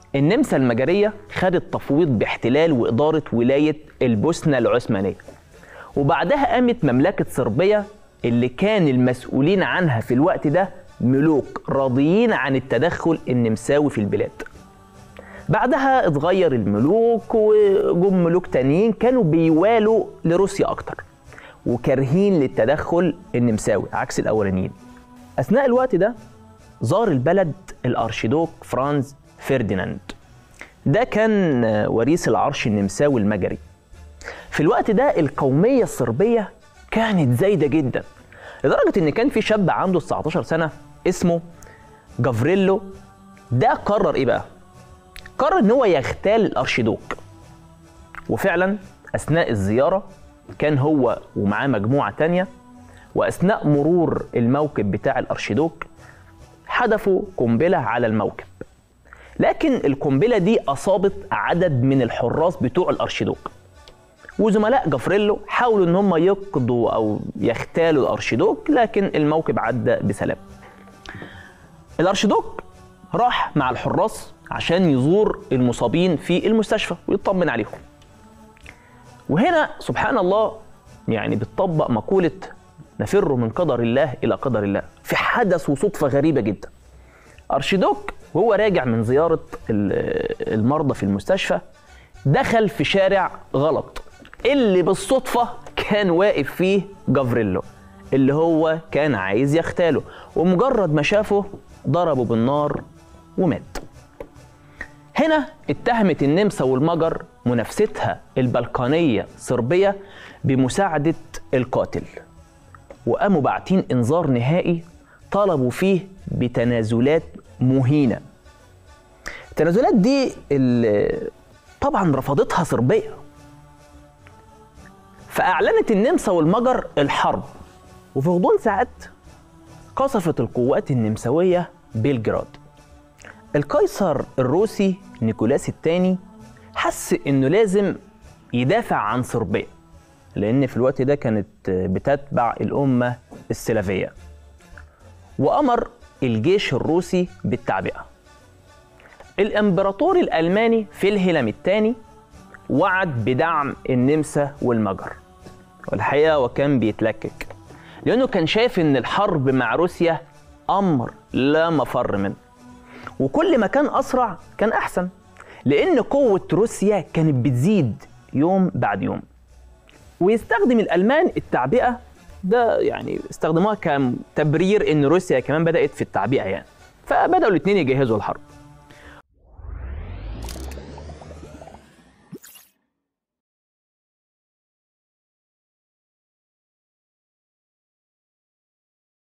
النمسا المجرية خدت تفويض باحتلال وإدارة ولاية البوسنة العثمانية وبعدها قامت مملكة صربيا اللي كان المسؤولين عنها في الوقت ده ملوك راضيين عن التدخل النمساوي في البلاد بعدها اتغير الملوك وجم ملوك تانيين كانوا بيوالوا لروسيا أكتر وكارهين للتدخل النمساوي عكس الأولانيين أثناء الوقت ده زار البلد الأرشيدوك فرانز فرديناند ده كان وريث العرش النمساوي المجري في الوقت ده القومية الصربية كانت زايدة جدا لدرجة إن كان في شاب عنده 19 سنة اسمه جافريلو ده قرر إيه بقى؟ قرر إن هو يغتال الأرشيدوك وفعلا أثناء الزيارة كان هو ومعاه مجموعة تانية وأثناء مرور الموكب بتاع الأرشيدوك حدفوا قنبلة على الموكب لكن القنبلة دي أصابت عدد من الحراس بتوع الأرشيدوك وزملاء جافريلو حاولوا ان هم يقضوا او يغتالوا الارشيدوك لكن الموكب عدى بسلام الارشيدوك راح مع الحراس عشان يزور المصابين في المستشفى ويطمن عليهم وهنا سبحان الله يعني بتطبق مقولة نفر من قدر الله إلى قدر الله في حدث وصدفة غريبة جدا أرشيدوك وهو راجع من زيارة المرضى في المستشفى دخل في شارع غلط اللي بالصدفة كان واقف فيه جافريلو اللي هو كان عايز يغتاله ومجرد ما شافه ضربه بالنار ومات هنا اتهمت النمسا والمجر منافستها البلقانية صربية بمساعدة القاتل وقاموا باعتين انذار نهائي طلبوا فيه بتنازلات مهينة التنازلات دي طبعا رفضتها صربيا فأعلنت النمسا والمجر الحرب وفي غضون ساعات قصفت القوات النمساوية بلجراد القيصر الروسي نيكولاس الثاني حس انه لازم يدافع عن صربيا لان في الوقت ده كانت بتتبع الامه السلافيه وامر الجيش الروسي بالتعبئه الامبراطور الالماني فيلهلم الثاني وعد بدعم النمسا والمجر والحقيقه وكان بيتلكك لانه كان شايف ان الحرب مع روسيا امر لا مفر منه وكل ما كان اسرع كان احسن لان قوه روسيا كانت بتزيد يوم بعد يوم ويستخدم الالمان التعبئه ده يعني استخدموها كتبرير ان روسيا كمان بدات في التعبئه يعني فبداوا الاثنين يجهزوا الحرب